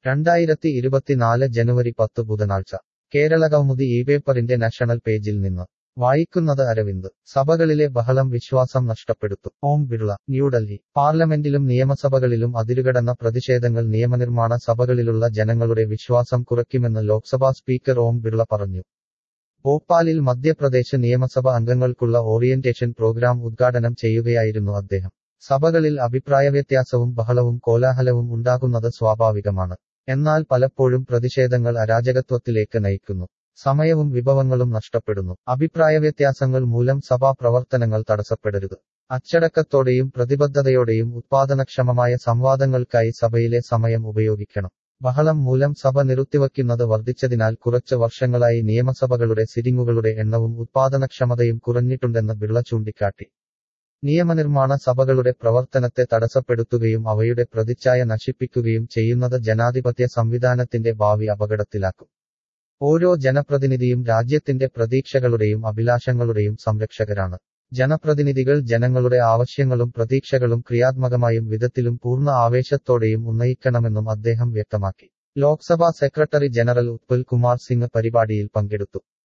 രണ്ടായിരത്തി ഇരുപത്തിനാല് ജനുവരി പത്ത് ബുധനാഴ്ച കേരളകൗമുദി ഈ പേപ്പറിന്റെ നാഷണൽ പേജിൽ നിന്ന് വായിക്കുന്നത് അരവിന്ദ് സഭകളിലെ ബഹളം വിശ്വാസം നഷ്ടപ്പെടുത്തും ഓം ബിർള ന്യൂഡൽഹി പാർലമെന്റിലും നിയമസഭകളിലും അതിരുകടന്ന പ്രതിഷേധങ്ങൾ നിയമനിർമ്മാണ സഭകളിലുള്ള ജനങ്ങളുടെ വിശ്വാസം കുറയ്ക്കുമെന്ന് ലോക്സഭാ സ്പീക്കർ ഓം ബിർള പറഞ്ഞു ഭോപ്പാലിൽ മധ്യപ്രദേശ് നിയമസഭ അംഗങ്ങൾക്കുള്ള ഓറിയന്റേഷൻ പ്രോഗ്രാം ഉദ്ഘാടനം ചെയ്യുകയായിരുന്നു അദ്ദേഹം സഭകളിൽ അഭിപ്രായവ്യത്യാസവും ബഹളവും കോലാഹലവും ഉണ്ടാകുന്നത് സ്വാഭാവികമാണ് എന്നാൽ പലപ്പോഴും പ്രതിഷേധങ്ങൾ അരാജകത്വത്തിലേക്ക് നയിക്കുന്നു സമയവും വിഭവങ്ങളും നഷ്ടപ്പെടുന്നു അഭിപ്രായവ്യത്യാസങ്ങൾ മൂലം സഭാ പ്രവർത്തനങ്ങൾ തടസ്സപ്പെടരുത് അച്ചടക്കത്തോടെയും പ്രതിബദ്ധതയോടെയും ഉത്പാദനക്ഷമമായ സംവാദങ്ങൾക്കായി സഭയിലെ സമയം ഉപയോഗിക്കണം ബഹളം മൂലം സഭ നിർത്തിവയ്ക്കുന്നത് വർദ്ധിച്ചതിനാൽ കുറച്ച് വർഷങ്ങളായി നിയമസഭകളുടെ സിറ്റിംഗുകളുടെ എണ്ണവും ഉത്പാദനക്ഷമതയും കുറഞ്ഞിട്ടുണ്ടെന്ന് ബിർള ചൂണ്ടിക്കാട്ടി നിയമനിർമ്മാണ സഭകളുടെ പ്രവർത്തനത്തെ തടസ്സപ്പെടുത്തുകയും അവയുടെ പ്രതിച്ഛായ നശിപ്പിക്കുകയും ചെയ്യുന്നത് ജനാധിപത്യ സംവിധാനത്തിന്റെ ഭാവി അപകടത്തിലാക്കും ഓരോ ജനപ്രതിനിധിയും രാജ്യത്തിന്റെ പ്രതീക്ഷകളുടെയും അഭിലാഷങ്ങളുടെയും സംരക്ഷകരാണ് ജനപ്രതിനിധികൾ ജനങ്ങളുടെ ആവശ്യങ്ങളും പ്രതീക്ഷകളും ക്രിയാത്മകമായും വിധത്തിലും പൂർണ്ണ ആവേശത്തോടെയും ഉന്നയിക്കണമെന്നും അദ്ദേഹം വ്യക്തമാക്കി ലോക്സഭാ സെക്രട്ടറി ജനറൽ ഉത്പൽ കുമാർ സിംഗ് പരിപാടിയിൽ പങ്കെടുത്തു